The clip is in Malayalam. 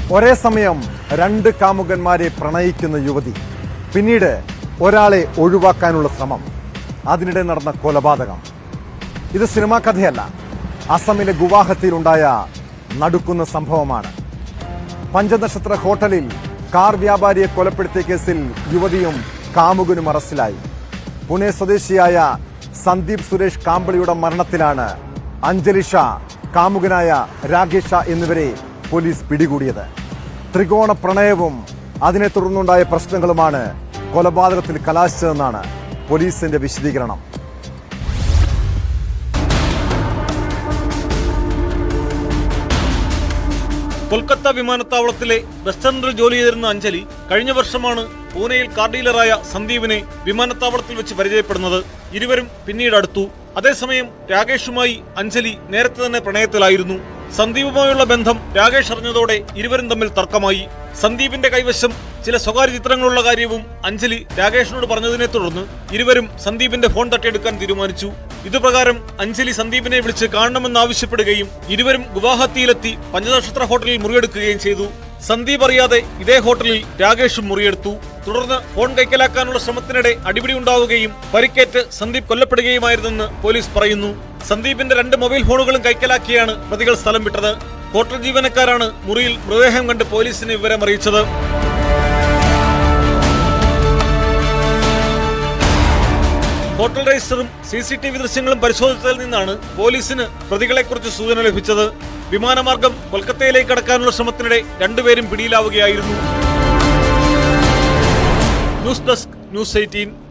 ഒരേ സമയം രണ്ട് കാമുകന്മാരെ പ്രണയിക്കുന്ന യുവതി പിന്നീട് ഒരാളെ ഒഴിവാക്കാനുള്ള ശ്രമം അതിനിടെ നടന്ന കൊലപാതകം ഇത് സിനിമാ കഥയല്ല അസമിലെ ഗുവാഹത്തിയിലുണ്ടായ നടുക്കുന്ന സംഭവമാണ് പഞ്ചനക്ഷത്ര ഹോട്ടലിൽ കാർ വ്യാപാരിയെ കൊലപ്പെടുത്തിയ കേസിൽ യുവതിയും കാമുകനും അറസ്റ്റിലായി പുനെ സ്വദേശിയായ സന്ദീപ് സുരേഷ് കാമ്പളിയുടെ മരണത്തിലാണ് അഞ്ജലിഷ കാമുകനായ രാകേഷ എന്നിവരെ പോലീസ് പിടികൂടിയത് ത്രികോണ പ്രണയവും അതിനെ തുടർന്നുണ്ടായ പ്രശ്നങ്ങളുമാണ് കൊലപാതകത്തിൽ കലാശിച്ചതെന്നാണ് പോലീസിന്റെ വിശദീകരണം കൊൽക്കത്ത വിമാനത്താവളത്തിലെ ബസ് ടെൻഡറിൽ ജോലി ചെയ്തിരുന്ന അഞ്ജലി കഴിഞ്ഞ വർഷമാണ് പൂനെയിൽ കാർ ഡീലറായ സന്ദീപിനെ വിമാനത്താവളത്തിൽ വെച്ച് പരിചയപ്പെടുന്നത് ഇരുവരും പിന്നീട് അടുത്തു അതേസമയം രാകേഷുമായി അഞ്ജലി നേരത്തെ തന്നെ പ്രണയത്തിലായിരുന്നു സന്ദീപുമായുള്ള ബന്ധം രാകേഷ് അറിഞ്ഞതോടെ ഇരുവരും തമ്മിൽ തർക്കമായി സന്ദീപിന്റെ കൈവശം ചില സ്വകാര്യ ചിത്രങ്ങളുള്ള കാര്യവും അഞ്ജലി രാകേഷിനോട് പറഞ്ഞതിനെ തുടർന്ന് ഇരുവരും സന്ദീപിന്റെ ഫോൺ തട്ടിയെടുക്കാൻ തീരുമാനിച്ചു ഇതുപ്രകാരം അഞ്ജലി സന്ദീപിനെ വിളിച്ച് കാണണമെന്നാവശ്യപ്പെടുകയും ഇരുവരും ഗുവാഹത്തിയിലെത്തി പഞ്ചനക്ഷത്ര ഹോട്ടലിൽ മുറിയെടുക്കുകയും ചെയ്തു സന്ദീപ് അറിയാതെ ഇതേ ഹോട്ടലിൽ രാകേഷും മുറിയെടുത്തു തുടർന്ന് ഫോൺ കൈക്കലാക്കാനുള്ള ശ്രമത്തിനിടെ അടിപിടി ഉണ്ടാവുകയും പരിക്കേറ്റ് സന്ദീപ് കൊല്ലപ്പെടുകയുമായിരുന്നെന്ന് പോലീസ് പറയുന്നു സന്ദീപിന്റെ രണ്ട് മൊബൈൽ ഫോണുകളും കൈക്കലാക്കിയാണ് പ്രതികൾ സ്ഥലം വിട്ടത് ഹോട്ടൽ ജീവനക്കാരാണ് മുറിയിൽ മൃതദേഹം കണ്ട് പോലീസിനെ വിവരം അറിയിച്ചത് ഹോട്ടൽ രജിസ്റ്ററും സി സി ടി വി ദൃശ്യങ്ങളും പരിശോധിച്ചതിൽ നിന്നാണ് പോലീസിന് പ്രതികളെക്കുറിച്ച് സൂചന ലഭിച്ചത് വിമാനമാർഗം കൊൽക്കത്തയിലേക്ക് കടക്കാനുള്ള ശ്രമത്തിനിടെ രണ്ടുപേരും പിടിയിലാവുകയായിരുന്നു ന്യൂസ് ഡെസ്ക് ന്യൂസ് എയ്റ്റീൻ